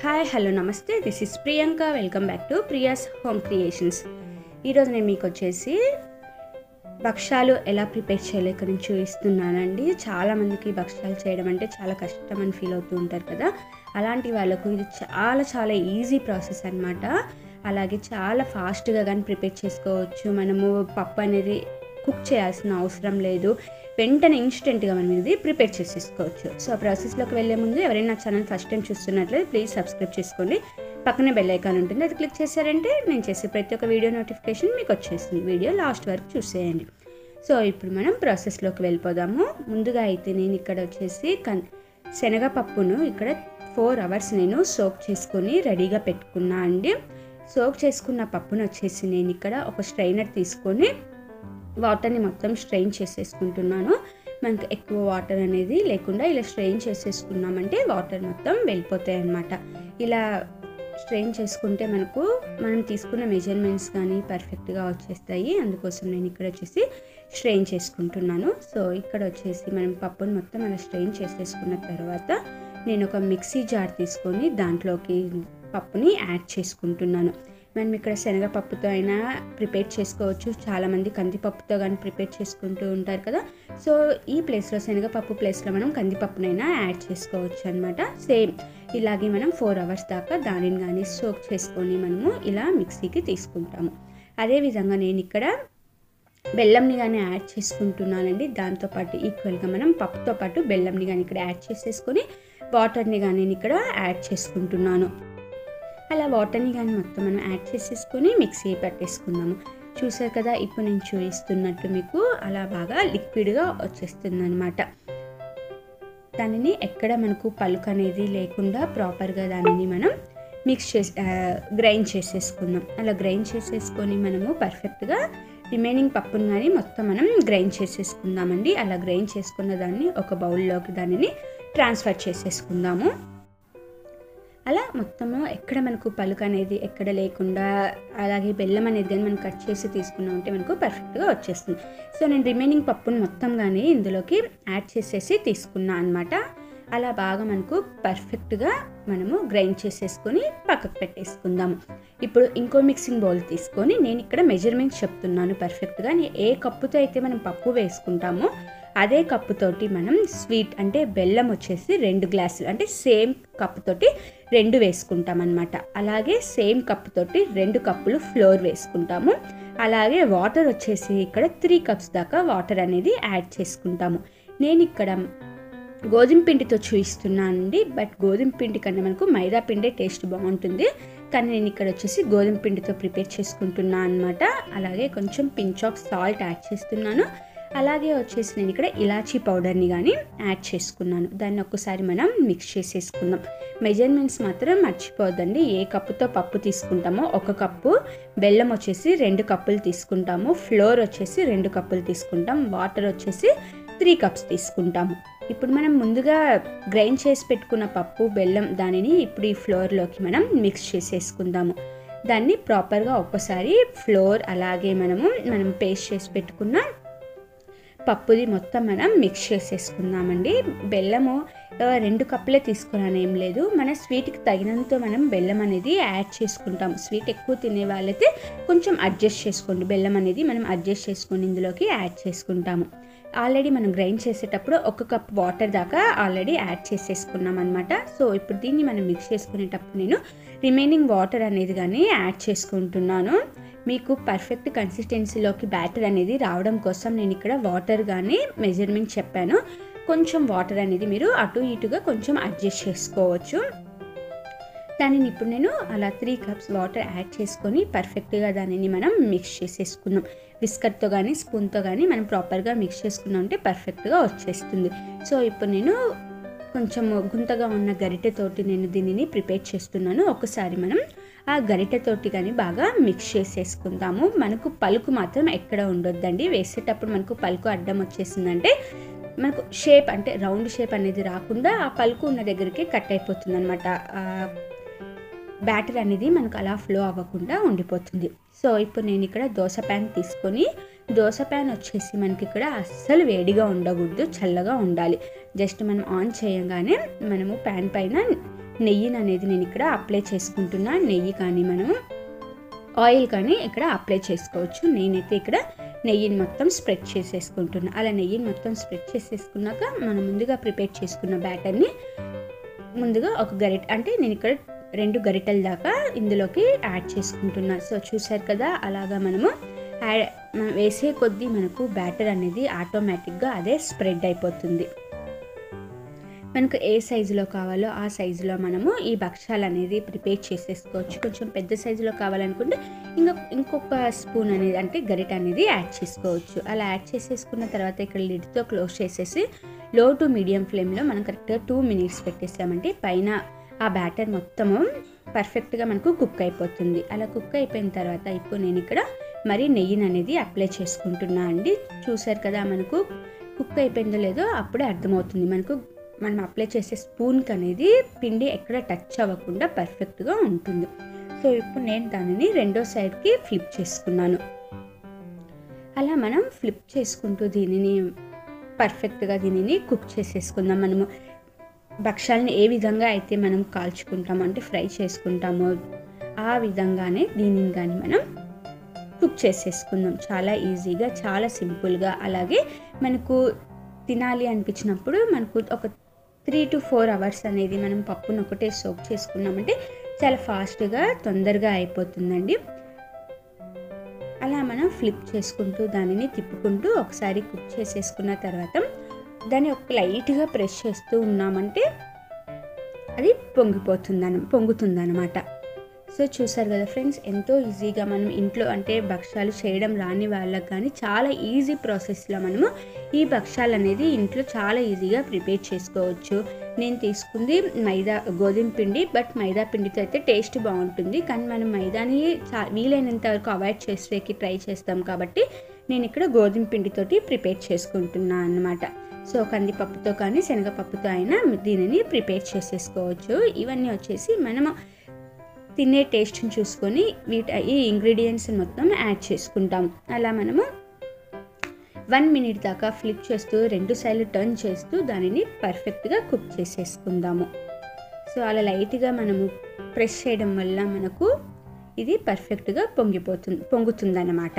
hi hello నమస్తే this is Priyanka welcome back to Priya's home creations ఈరోజు నేను మీకు వచ్చేసి భక్ష్యాలు ఎలా ప్రిపేర్ చేయాలో ఇక్కడ నుంచి చూపిస్తున్నానండి చాలామందికి భక్ష్యాలు చేయడం అంటే చాలా కష్టం అని ఫీల్ అవుతూ ఉంటారు కదా అలాంటి వాళ్ళకు ఇది చాలా చాలా ఈజీ ప్రాసెస్ అనమాట అలాగే చాలా ఫాస్ట్గా కానీ ప్రిపేర్ చేసుకోవచ్చు మనము పప్పు అనేది కుక్ చేయాల్సిన అవసరం లేదు వెంటనే ఇన్స్టెంట్గా మనం ఇది ప్రిపేర్ చేసేసుకోవచ్చు సో ఆ ప్రాసెస్లోకి వెళ్ళే ముందు ఎవరైనా నా ఛానల్ ఫస్ట్ టైం చూస్తున్నట్లయితే ప్లీజ్ సబ్స్క్రైబ్ చేసుకోండి పక్కనే బెల్ ఐకాన్ ఉంటుంది అది క్లిక్ చేశారంటే నేను చేసే ప్రతి ఒక్క వీడియో నోటిఫికేషన్ మీకు వచ్చేస్తుంది వీడియో లాస్ట్ వరకు చూసేయండి సో ఇప్పుడు మనం ప్రాసెస్లోకి వెళ్ళిపోదాము ముందుగా అయితే నేను ఇక్కడ వచ్చేసి కన్ శనగపప్పును ఇక్కడ ఫోర్ అవర్స్ నేను సోక్ చేసుకొని రెడీగా పెట్టుకున్నా అండి సోక్ చేసుకున్న పప్పును వచ్చేసి నేను ఇక్కడ ఒక స్ట్రైనర్ తీసుకొని వాటర్ని మొత్తం స్ట్రెయిన్ చేసేసుకుంటున్నాను మనకి ఎక్కువ వాటర్ అనేది లేకుండా ఇలా స్ట్రెయిన్ చేసేసుకున్నామంటే వాటర్ మొత్తం వెళ్ళిపోతాయి అన్నమాట ఇలా స్ట్రెయిన్ చేసుకుంటే మనకు మనం తీసుకున్న మెజర్మెంట్స్ కానీ పర్ఫెక్ట్గా వచ్చేస్తాయి అందుకోసం నేను ఇక్కడ వచ్చేసి స్ట్రెయిన్ చేసుకుంటున్నాను సో ఇక్కడ వచ్చేసి మనం పప్పుని మొత్తం అలా స్ట్రెయిన్ చేసేసుకున్న తర్వాత నేను ఒక మిక్సీ జార్ తీసుకొని దాంట్లోకి పప్పుని యాడ్ చేసుకుంటున్నాను మనం ఇక్కడ శనగపప్పుతో అయినా ప్రిపేర్ చేసుకోవచ్చు చాలామంది కందిపప్పుతో కానీ ప్రిపేర్ చేసుకుంటూ ఉంటారు కదా సో ఈ ప్లేస్లో శనగపప్పు ప్లేస్లో మనం కందిపప్పునైనా యాడ్ చేసుకోవచ్చు అనమాట సేమ్ ఇలాగే మనం ఫోర్ అవర్స్ దాకా దానిని కానీ సోక్ చేసుకొని మనము ఇలా మిక్సీకి తీసుకుంటాము అదేవిధంగా నేను ఇక్కడ బెల్లంని కానీ యాడ్ చేసుకుంటున్నానండి దాంతోపాటు ఈక్వల్గా మనం పప్పుతో పాటు బెల్లంని కానీ ఇక్కడ యాడ్ చేసేసుకొని వాటర్ని కానీ నేను ఇక్కడ యాడ్ చేసుకుంటున్నాను అలా వాటర్ని కానీ మొత్తం మనం యాడ్ చేసేసుకొని మిక్సీ పట్టేసుకుందాము చూసారు కదా ఇప్పుడు నేను చూపిస్తున్నట్టు మీకు అలా బాగా లిక్విడ్గా వచ్చేస్తుంది అనమాట దానిని ఎక్కడ మనకు పలుకు అనేది లేకుండా ప్రాపర్గా దానిని మనం మిక్స్ చేసి గ్రైండ్ చేసేసుకుందాం అలా గ్రైండ్ చేసేసుకొని మనము పర్ఫెక్ట్గా రిమైనింగ్ పప్పును కానీ మొత్తం మనం గ్రైండ్ చేసేసుకుందామండి అలా గ్రైండ్ చేసుకున్న దాన్ని ఒక బౌల్లోకి దానిని ట్రాన్స్ఫర్ చేసేసుకుందాము అలా మొత్తము ఎక్కడ మనకు పలుకు అనేది ఎక్కడ లేకుండా అలాగే బెల్లం అనేది కానీ మనం కట్ చేసి తీసుకున్నాం అంటే మనకు పర్ఫెక్ట్గా వచ్చేస్తుంది సో నేను రిమైనింగ్ పప్పును మొత్తం కానీ ఇందులోకి యాడ్ చేసేసి తీసుకున్నా అనమాట అలా బాగా మనకు పర్ఫెక్ట్గా మనము గ్రైండ్ చేసేసుకొని పక్కకు పెట్టేసుకుందాము ఇప్పుడు ఇంకో మిక్సింగ్ బౌల్ తీసుకొని నేను ఇక్కడ మెజర్మెంట్స్ చెప్తున్నాను పర్ఫెక్ట్గా ఏ కప్పుతో అయితే మనం పప్పు వేసుకుంటామో అదే కప్పుతోటి మనం స్వీట్ అంటే బెల్లం వచ్చేసి రెండు గ్లాసులు అంటే సేమ్ కప్పుతోటి రెండు వేసుకుంటాం అనమాట అలాగే సేమ్ కప్పుతోటి రెండు కప్పులు ఫ్లోర్ వేసుకుంటాము అలాగే వాటర్ వచ్చేసి ఇక్కడ త్రీ కప్స్ దాకా వాటర్ అనేది యాడ్ చేసుకుంటాము నేను ఇక్కడ గోధుమ పిండితో చూపిస్తున్నానండి బట్ గోధుమ పిండి కన్నా మనకు మైదా పిండే టేస్ట్ బాగుంటుంది కానీ నేను ఇక్కడ వచ్చేసి గోధుమ పిండితో ప్రిపేర్ చేసుకుంటున్నాను అనమాట అలాగే కొంచెం పించ్ ఆఫ్ సాల్ట్ యాడ్ చేస్తున్నాను అలాగే వచ్చేసి నేను ఇక్కడ ఇలాచీ పౌడర్ని కానీ యాడ్ చేసుకున్నాను దాన్ని ఒక్కసారి మనం మిక్స్ చేసేసుకుందాం మెజర్మెంట్స్ మాత్రం మర్చిపోద్దండి ఏ కప్పుతో పప్పు తీసుకుంటామో ఒక కప్పు బెల్లం వచ్చేసి రెండు కప్పులు తీసుకుంటాము ఫ్లోర్ వచ్చేసి రెండు కప్పులు తీసుకుంటాం వాటర్ వచ్చేసి త్రీ కప్స్ తీసుకుంటాము ఇప్పుడు మనం ముందుగా గ్రైండ్ చేసి పెట్టుకున్న పప్పు బెల్లం దానిని ఇప్పుడు ఈ ఫ్లోర్లోకి మనం మిక్స్ చేసేసుకుందాము దాన్ని ప్రాపర్గా ఒక్కసారి ఫ్లోర్ అలాగే మనము మనం పేస్ట్ చేసి పెట్టుకున్న పప్పుది మొత్తం మనం మిక్స్ చేసేసుకుందామండి బెల్లము రెండు కప్పులే తీసుకురాని ఏం లేదు మన స్వీట్కి తగినంత మనం బెల్లం అనేది యాడ్ చేసుకుంటాం స్వీట్ ఎక్కువ తినే వాళ్ళైతే కొంచెం అడ్జస్ట్ చేసుకోండి బెల్లం అనేది మనం అడ్జస్ట్ చేసుకొని ఇందులోకి యాడ్ చేసుకుంటాము ఆల్రెడీ మనం గ్రైండ్ చేసేటప్పుడు ఒక కప్ వాటర్ దాకా ఆల్రెడీ యాడ్ చేసేసుకున్నాం అనమాట సో ఇప్పుడు దీన్ని మనం మిక్స్ చేసుకునేటప్పుడు నేను రిమైనింగ్ వాటర్ అనేది కానీ యాడ్ చేసుకుంటున్నాను మీకు పర్ఫెక్ట్ కన్సిస్టెన్సీలోకి బ్యాటర్ అనేది రావడం కోసం నేను ఇక్కడ వాటర్ కానీ మెజర్మెంట్ చెప్పాను కొంచెం వాటర్ అనేది మీరు అటు ఇటుగా కొంచెం అడ్జస్ట్ చేసుకోవచ్చు దానిని ఇప్పుడు నేను అలా త్రీ కప్స్ వాటర్ యాడ్ చేసుకొని పర్ఫెక్ట్గా దానిని మనం మిక్స్ చేసేసుకున్నాం బిస్కట్తో కానీ స్పూన్తో కానీ మనం ప్రాపర్గా మిక్స్ చేసుకున్నాం అంటే పర్ఫెక్ట్గా వచ్చేస్తుంది సో ఇప్పుడు నేను కొంచెం గుంతగా ఉన్న గరిటెతోటి నేను దీనిని ప్రిపేర్ చేస్తున్నాను ఒకసారి మనం ఆ గరిటెతోటి కానీ బాగా మిక్స్ చేసేసుకుందాము మనకు పలుకు మాత్రం ఎక్కడ ఉండొద్దండి వేసేటప్పుడు మనకు పలుకు అడ్డం వచ్చేసిందంటే మనకు షేప్ అంటే రౌండ్ షేప్ అనేది రాకుండా ఆ పలుకు ఉన్న దగ్గరికి కట్ అయిపోతుంది అనమాట బ్యాటర్ అనేది మనకు అలా ఫ్లో అవ్వకుండా ఉండిపోతుంది సో ఇప్పుడు నేను ఇక్కడ దోశ ప్యాన్ తీసుకొని దోశ ప్యాన్ వచ్చేసి మనకి ఇక్కడ అస్సలు వేడిగా ఉండకూడదు చల్లగా ఉండాలి జస్ట్ మనం ఆన్ చేయగానే మనము ప్యాన్ పైన నెయ్యిని అనేది నేను ఇక్కడ అప్లై చేసుకుంటున్నా నెయ్యి కానీ మనము ఆయిల్ కానీ ఇక్కడ అప్లై చేసుకోవచ్చు నేనైతే ఇక్కడ నెయ్యిని మొత్తం స్ప్రెడ్ చేసేసుకుంటున్నా అలా నెయ్యిని మొత్తం స్ప్రెడ్ చేసేసుకున్నాక మనం ముందుగా ప్రిపేర్ చేసుకున్న బ్యాటర్ని ముందుగా ఒక గరిట అంటే నేను ఇక్కడ రెండు గరిటెల దాకా ఇందులోకి యాడ్ చేసుకుంటున్నా సో చూసారు కదా అలాగా మనము యాడ్ మనం వేసే కొద్దీ మనకు బ్యాటర్ అనేది ఆటోమేటిక్గా అదే స్ప్రెడ్ అయిపోతుంది మనకు ఏ సైజులో కావాలో ఆ సైజులో మనము ఈ భక్ష్యాలు అనేది ప్రిపేర్ చేసేసుకోవచ్చు కొంచెం పెద్ద సైజులో కావాలనుకుంటే ఇంకా ఇంకొక స్పూన్ అనేది అంటే గరిట అనేది యాడ్ చేసుకోవచ్చు అలా యాడ్ చేసేసుకున్న తర్వాత ఇక్కడ లిడ్తో క్లోజ్ చేసేసి లో టు మీడియం ఫ్లేమ్లో మనం కరెక్ట్గా టూ మినిట్స్ పెట్టేసామంటే పైన ఆ బ్యాటర్ మొత్తము పర్ఫెక్ట్గా మనకు కుక్ అయిపోతుంది అలా కుక్ అయిపోయిన తర్వాత ఇప్పుడు నేను ఇక్కడ మరి నెయ్యిని అనేది అప్లై చేసుకుంటున్నా అండి చూసారు కదా మనకు కుక్ అయిపోయిందో లేదో అప్పుడే అర్థమవుతుంది మనకు మనం అప్లై చేసే స్పూన్కి అనేది పిండి ఎక్కడ టచ్ అవ్వకుండా పర్ఫెక్ట్గా ఉంటుంది సో ఇప్పుడు నేను దానిని రెండో సైడ్కి ఫ్లిప్ చేసుకున్నాను అలా మనం ఫ్లిప్ చేసుకుంటూ దీనిని పర్ఫెక్ట్గా దీనిని కుక్ చేసేసుకుందాం మనము భక్ష్యాలని ఏ విధంగా అయితే మనం కాల్చుకుంటామో అంటే ఫ్రై చేసుకుంటామో ఆ విధంగానే దీనిని కానీ మనం కుక్ చేసేసుకుందాం చాలా ఈజీగా చాలా సింపుల్గా అలాగే మనకు తినాలి అనిపించినప్పుడు మనకు ఒక త్రీ టు ఫోర్ అవర్స్ అనేది మనం పప్పును ఒకటే సోక్ చేసుకున్నామంటే చాలా ఫాస్ట్గా తొందరగా అయిపోతుందండి అలా మనం ఫ్లిప్ చేసుకుంటూ దానిని తిప్పుకుంటూ ఒకసారి కుక్ చేసేసుకున్న తర్వాత దాన్ని ఒక లైట్గా ప్రెస్ చేస్తూ ఉన్నామంటే అది పొంగిపోతుందన పొంగుతుందన్నమాట సో చూసారు కదా ఫ్రెండ్స్ ఎంతో ఈజీగా మనం ఇంట్లో అంటే భక్ష్యాలు చేయడం రాని వాళ్ళకి కానీ చాలా ఈజీ ప్రాసెస్లో మనము ఈ భక్ష్యాలు అనేది ఇంట్లో చాలా ఈజీగా ప్రిపేర్ చేసుకోవచ్చు నేను తీసుకుంది మైదా గోధుమ పిండి బట్ మైదా పిండితో అయితే టేస్ట్ బాగుంటుంది కానీ మనం మైదాని చా వీలైనంత వరకు అవాయిడ్ చేసేకి ట్రై చేస్తాం కాబట్టి నేను ఇక్కడ గోధుమ పిండితోటి ప్రిపేర్ చేసుకుంటున్నాను అనమాట సో కందిపప్పుతో కానీ శనగపప్పుతో అయినా దీనిని ప్రిపేర్ చేసేసుకోవచ్చు ఇవన్నీ వచ్చేసి మనము తినే టేస్ట్ని చూసుకొని వీటి ఈ ఇంగ్రీడియంట్స్ మొత్తం యాడ్ చేసుకుంటాం అలా మనము వన్ మినిట్ దాకా ఫ్లిప్ చేస్తూ రెండు సైడ్లు టర్న్ చేస్తూ దానిని పర్ఫెక్ట్గా కుక్ చేసేసుకుందాము సో అలా లైట్గా మనము ప్రెస్ చేయడం వల్ల మనకు ఇది పర్ఫెక్ట్గా పొంగిపోతుంది పొంగుతుందన్నమాట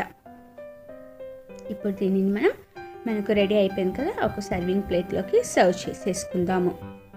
ఇప్పుడు దీనిని మనం మనకు రెడీ అయిపోయింది కదా ఒక సర్వింగ్ ప్లేట్లోకి సర్వ్ చేసేసుకుందాము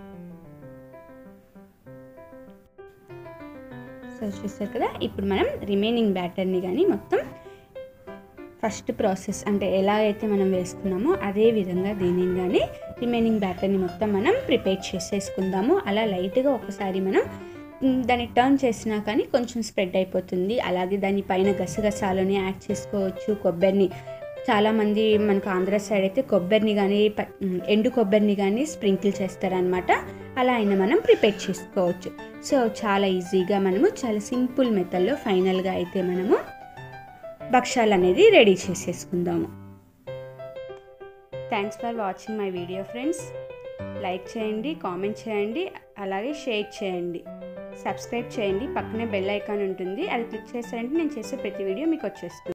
సర్వ్ చేస్తారు కదా ఇప్పుడు మనం రిమైనింగ్ బ్యాటర్ని కానీ మొత్తం ఫస్ట్ ప్రాసెస్ అంటే ఎలా అయితే మనం వేసుకున్నామో అదే విధంగా దీనిని కానీ రిమైనింగ్ బ్యాటర్ని మొత్తం మనం ప్రిపేర్ చేసేసుకుందాము అలా లైట్గా ఒకసారి మనం దాన్ని టర్న్ చేసినా కానీ కొంచెం స్ప్రెడ్ అయిపోతుంది అలాగే దాని పైన గసగసాలని యాడ్ చేసుకోవచ్చు కొబ్బరిని చాలామంది మనకు ఆంధ్ర సైడ్ అయితే కొబ్బరిని కానీ ఎండు కొబ్బరిని కానీ స్ప్రింకిల్ చేస్తారనమాట అలా అయినా మనం ప్రిపేర్ చేసుకోవచ్చు సో చాలా ఈజీగా మనము చాలా సింపుల్ మెథడ్లో ఫైనల్గా అయితే మనము భక్ష్యాలు అనేది రెడీ చేసేసుకుందాము thanks for watching my video friends like చేయండి కామెంట్ చేయండి అలాగే షేర్ చేయండి సబ్స్క్రైబ్ చేయండి పక్కనే బెల్ ఐకాన్ ఉంటుంది అది క్లిక్ చేస్తారంటే నేను చేసే ప్రతి వీడియో మీకు వచ్చేస్తుంది